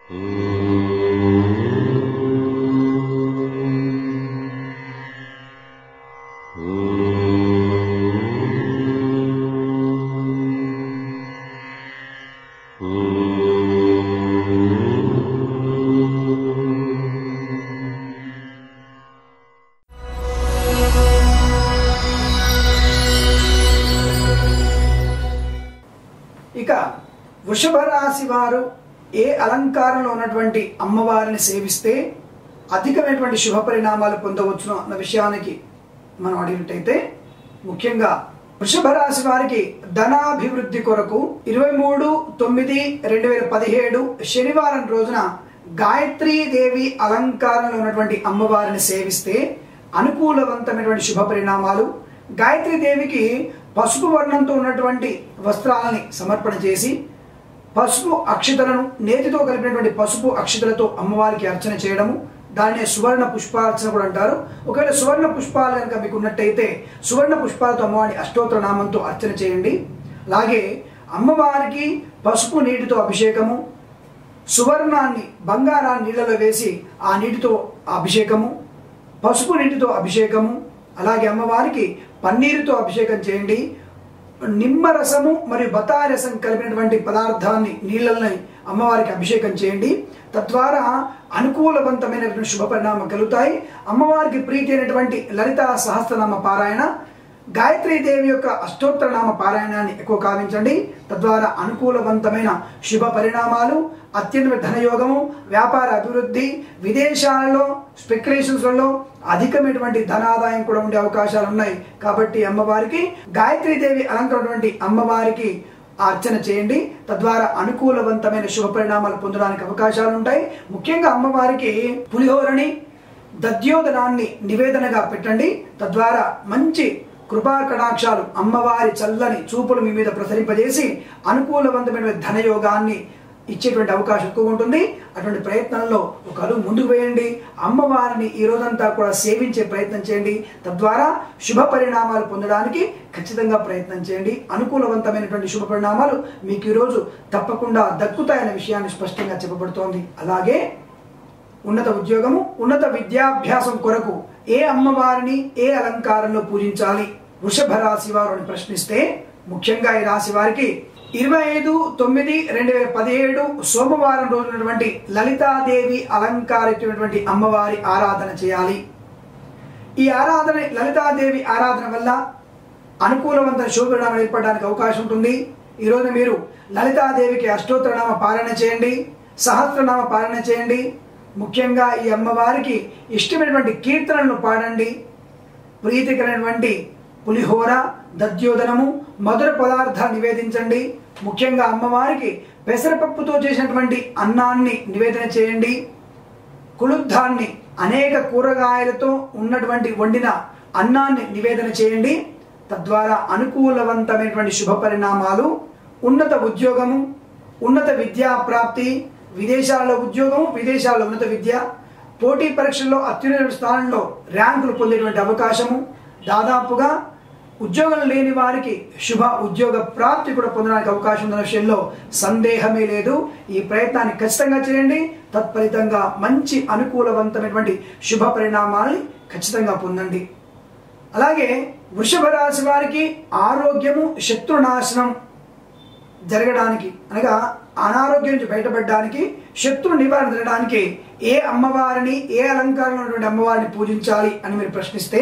ఇక వృషభ రాశి వారు ఏ అలంకారంలో ఉన్నటువంటి అమ్మవారిని సేవిస్తే అధికమైనటువంటి శుభ పరిణామాలు పొందవచ్చును అన్న విషయానికి మనం అడిగినట్టయితే ముఖ్యంగా వృషభ రాశి వారికి ధనాభివృద్ధి కొరకు ఇరవై మూడు తొమ్మిది రెండు వేల పదిహేడు శనివారం రోజున గాయత్రీ దేవి అలంకారంలో ఉన్నటువంటి అమ్మవారిని సేవిస్తే అనుకూలవంతమైనటువంటి శుభ పరిణామాలు గాయత్రీ దేవికి పసుపు వర్ణంతో ఉన్నటువంటి వస్త్రాలని సమర్పణ చేసి పసుపు అక్షతలను నేతితో కలిపినటువంటి పసుపు అక్షతలతో అమ్మవారికి అర్చన చేయడము దాన్నే సువర్ణ పుష్పార్చన కూడా అంటారు ఒకవేళ సువర్ణ పుష్పాలు కనుక మీకు ఉన్నట్టయితే సువర్ణ పుష్పాలతో అమ్మవారి అష్టోత్తర నామంతో అర్చన చేయండి అలాగే అమ్మవారికి పసుపు నీటితో అభిషేకము సువర్ణాన్ని బంగారాన్ని నీళ్ళలో వేసి ఆ నీటితో అభిషేకము పసుపు నీటితో అభిషేకము అలాగే అమ్మవారికి పన్నీరుతో అభిషేకం చేయండి నిమ్మరసము మరియు బతాయి రసం కలిపినటువంటి పదార్థాన్ని నీళ్ళని అమ్మవారికి అభిషేకం చేయండి తద్వారా అనుకూలవంతమైనటువంటి శుభ పరిణామం కలుగుతాయి అమ్మవారికి ప్రీతి అయినటువంటి లలిత సహస్రనామ పారాయణ గాయత్రీ దేవి యొక్క అష్టోత్తర నామ పారాయణాన్ని ఎక్కువ కావించండి తద్వారా అనుకూలవంతమైన శుభ పరిణామాలు అత్యంత ధనయోగము వ్యాపార అభివృద్ధి విదేశాలలో స్పెక్యులేషన్స్లలో అధికమైనటువంటి ధనాదాయం కూడా ఉండే అవకాశాలు ఉన్నాయి కాబట్టి అమ్మవారికి గాయత్రీ దేవి అలంకరణటువంటి అమ్మవారికి అర్చన చేయండి తద్వారా అనుకూలవంతమైన శుభ పరిణామాలు పొందడానికి అవకాశాలు ఉంటాయి ముఖ్యంగా అమ్మవారికి పులిహోరని దద్యోదనాన్ని నివేదనగా పెట్టండి తద్వారా మంచి కృపా కటాక్షాలు అమ్మవారి చల్లని చూపులు మీ మీద ప్రసరింపజేసి అనుకూలవంతమైన ధనయోగాన్ని ఇచ్చేటువంటి అవకాశం ఎక్కువ ఉంటుంది అటువంటి ప్రయత్నంలో ఒక అడుగు ముందుకు వేయండి అమ్మవారిని ఈ రోజంతా కూడా సేవించే ప్రయత్నం చేయండి తద్వారా శుభ పరిణామాలు పొందడానికి ఖచ్చితంగా ప్రయత్నం చేయండి అనుకూలవంతమైనటువంటి శుభ పరిణామాలు మీకు ఈరోజు తప్పకుండా దక్కుతాయనే విషయాన్ని స్పష్టంగా చెప్పబడుతోంది అలాగే ఉన్నత ఉద్యోగము ఉన్నత విద్యాభ్యాసం కొరకు ఏ అమ్మవారిని ఏ అలంకారంలో పూజించాలి వృషభ రాశి వారు అని ప్రశ్నిస్తే ముఖ్యంగా ఈ రాశి వారికి ఇరవై ఐదు తొమ్మిది రెండు వేల పదిహేడు సోమవారం రోజునటువంటి లలితాదేవి అలంకారితమైనటువంటి అమ్మవారి ఆరాధన చేయాలి ఈ ఆరాధన లలితాదేవి ఆరాధన వల్ల అనుకూలవంత శోభనామం ఏర్పడడానికి అవకాశం ఉంటుంది ఈ రోజున మీరు లలితాదేవికి అష్టోత్తరనామ పాలన చేయండి సహస్రనామ పాలన చేయండి ముఖ్యంగా ఈ అమ్మవారికి ఇష్టమైనటువంటి కీర్తనలను పాడండి ప్రీతికరమైనటువంటి పులిహోర దద్యోదనము మధుర పదార్థాలు నివేదించండి ముఖ్యంగా అమ్మవారికి పెసరపప్పుతో చేసినటువంటి అన్నాన్ని నివేదన చేయండి కుళుద్ధాన్ని అనేక కూరగాయలతో ఉన్నటువంటి వండిన అన్నాన్ని నివేదన చేయండి తద్వారా అనుకూలవంతమైనటువంటి శుభ పరిణామాలు ఉన్నత ఉద్యోగము ఉన్నత విద్యా ప్రాప్తి విదేశాల్లో ఉద్యోగం విదేశాల్లో ఉన్నత విద్య పోటీ పరీక్షల్లో అత్యున్నత స్థానంలో ర్యాంకులు పొందేటువంటి అవకాశము దాదాపుగా ఉద్యోగం లేని వారికి శుభ ఉద్యోగ ప్రాప్తి కూడా పొందడానికి అవకాశం ఉన్న విషయంలో సందేహమే లేదు ఈ ప్రయత్నాన్ని ఖచ్చితంగా చేయండి తత్ఫలితంగా మంచి అనుకూలవంతమైనటువంటి శుభ పరిణామాల్ని ఖచ్చితంగా పొందండి అలాగే వృషభ రాశి వారికి ఆరోగ్యము శత్రునాశనం జరగడానికి అనగా అనారోగ్యం నుంచి బయటపడడానికి శత్రు నివారణ జరగడానికి ఏ అమ్మవారిని ఏ అలంకారంలో ఉన్నటువంటి అమ్మవారిని పూజించాలి అని మీరు ప్రశ్నిస్తే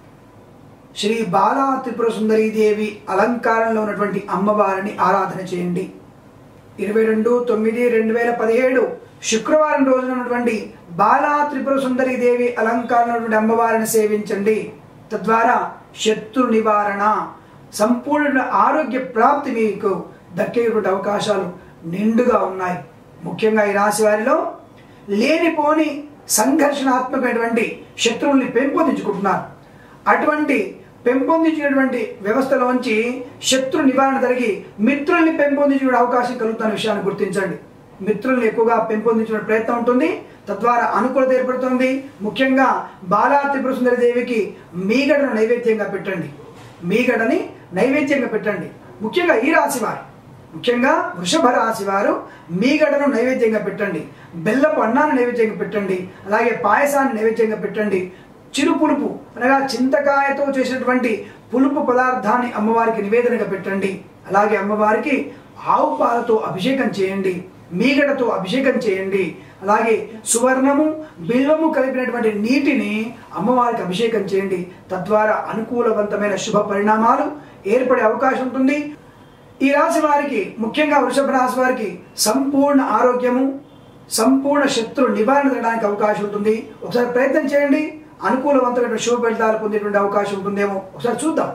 శ్రీ బాలా త్రిపుర సుందరీదేవి అలంకారంలో ఉన్నటువంటి అమ్మవారిని ఆరాధన చేయండి ఇరవై రెండు తొమ్మిది రెండు వేల పదిహేడు శుక్రవారం రోజున ఉన్నటువంటి బాలా త్రిపుర సుందరీదేవి అలంకారంలో ఉన్నటువంటి అమ్మవారిని సేవించండి తద్వారా శత్రు నివారణ సంపూర్ణ ఆరోగ్య ప్రాప్తి మీకు దక్కేటువంటి అవకాశాలు నిండుగా ఉన్నాయి ముఖ్యంగా ఈ రాశి వారిలో లేనిపోని సంఘర్షణాత్మకమైనటువంటి శత్రువుల్ని పెంపొందించుకుంటున్నారు అటువంటి పెంపొందించినటువంటి వ్యవస్థలోంచి శత్రు నివారణ జరిగి మిత్రుల్ని పెంపొందించే అవకాశం కలుగుతున్న విషయాన్ని గుర్తించండి మిత్రుల్ని ఎక్కువగా పెంపొందించిన ప్రయత్నం ఉంటుంది తద్వారా అనుకూలత ఏర్పడుతుంది ముఖ్యంగా బాలా త్రిపుర సుందరి దేవికి మీగడను నైవేద్యంగా పెట్టండి మీగడని నైవేద్యంగా పెట్టండి ముఖ్యంగా ఈ రాశి వారు ముఖ్యంగా వృషభ రాశి వారు మీగడను నైవేద్యంగా పెట్టండి బెల్లపు అన్నాన్ని నైవేద్యంగా పెట్టండి అలాగే పాయసాన్ని నైవేద్యంగా పెట్టండి చిరు పులుపు అనగా చింతకాయతో చేసినటువంటి పులుపు పదార్థాన్ని అమ్మవారికి నివేదనగా పెట్టండి అలాగే అమ్మవారికి ఆవు పాలతో అభిషేకం చేయండి మీగడతో అభిషేకం చేయండి అలాగే సువర్ణము బిల్వము కలిపినటువంటి నీటిని అమ్మవారికి అభిషేకం చేయండి తద్వారా అనుకూలవంతమైన శుభ పరిణామాలు ఏర్పడే అవకాశం ఉంటుంది ఈ రాశి వారికి ముఖ్యంగా వృషభ రాశి వారికి సంపూర్ణ ఆరోగ్యము సంపూర్ణ శత్రు నివారణ జరగడానికి అవకాశం ఉంటుంది ఒకసారి ప్రయత్నం చేయండి అనుకూలవంతమైన శుభ ఫలితాలు పొందేటువంటి అవకాశం ఉంటుందేమో ఒకసారి చూద్దాం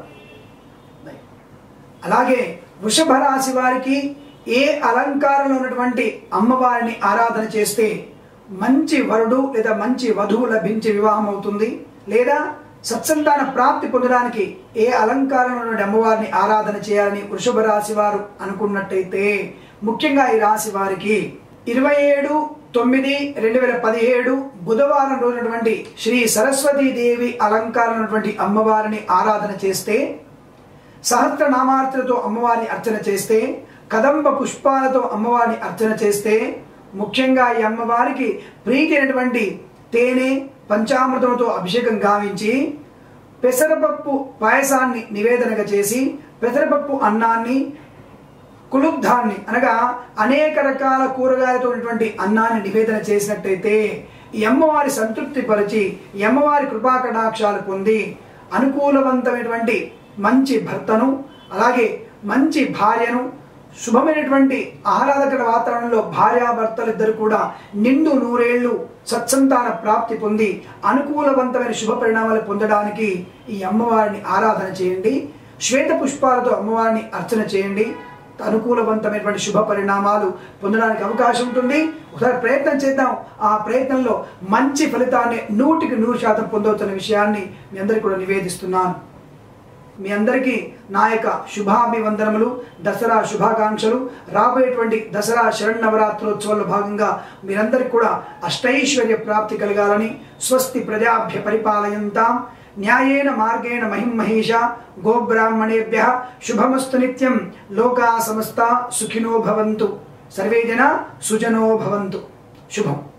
అలాగే వృషభ రాశి వారికి ఏ అలంకారంలో ఉన్నటువంటి అమ్మవారిని ఆరాధన చేస్తే మంచి వరుడు లేదా మంచి వధువు లభించి వివాహం అవుతుంది లేదా సత్సంతాన ప్రాప్తి పొందడానికి ఏ అలంకారంలో ఉన్నటువంటి అమ్మవారిని ఆరాధన చేయాలని వృషభ రాశి వారు అనుకున్నట్టయితే ముఖ్యంగా ఈ రాశి వారికి ఇరవై ఏడు తొమ్మిది రెండు వేల పదిహేడు బుధవారం రోజునటువంటి శ్రీ సరస్వతీ దేవి అలంకారం ఉన్నటువంటి అమ్మవారిని ఆరాధన చేస్తే సహస్రనామార్చనతో అమ్మవారిని అర్చన చేస్తే కదంబ పుష్పాలతో అమ్మవారిని అర్చన చేస్తే ముఖ్యంగా ఈ అమ్మవారికి ప్రీతి అయినటువంటి తేనె పంచామృతంతో అభిషేకం గావించి పెసరపప్పు పాయసాన్ని నివేదనగా చేసి పెసరపప్పు అన్నాన్ని కులుబ్ధాన్ని అనగా అనేక రకాల కూరగాయలతో ఉన్నటువంటి అన్నాన్ని నివేదన చేసినట్టయితే ఈ అమ్మవారి సంతృప్తి పరిచి ఈ అమ్మవారి కృపాకటాక్షాలు పొంది అనుకూలవంతమైనటువంటి మంచి భర్తను అలాగే మంచి భార్యను శుభమైనటువంటి ఆహ్లాదకర వాతావరణంలో భార్యాభర్తలు ఇద్దరు కూడా నిండు నూరేళ్లు సత్సంతాన ప్రాప్తి పొంది అనుకూలవంతమైన శుభ పరిణామాలు పొందడానికి ఈ అమ్మవారిని ఆరాధన చేయండి శ్వేత పుష్పాలతో అమ్మవారిని అర్చన చేయండి అనుకూలవంతమైనటువంటి శుభ పరిణామాలు పొందడానికి అవకాశం ఉంటుంది ఒకసారి ప్రయత్నం చేద్దాం ఆ ప్రయత్నంలో మంచి ఫలితాన్ని నూటికి నూరు శాతం పొందవచ్చన్న విషయాన్ని మీ అందరికీ కూడా నివేదిస్తున్నాను మీ అందరికీ నా యొక్క శుభాభివందనములు దసరా శుభాకాంక్షలు రాబోయేటువంటి దసరా శరణవరాత్రోత్సవంలో భాగంగా మీరందరికీ కూడా అష్టైశ్వర్య ప్రాప్తి కలగాలని స్వస్తి ప్రజాభ్య పరిపాలయంతాం న్యాయేన మార్గేణ మహిమహేష గోబ్రాహ్మణేభ్య శుభమస్తు నిత్యం లోకా సమస్త సుఖినో భవంతు సర్వే జన సుజనో భవంతు శుభం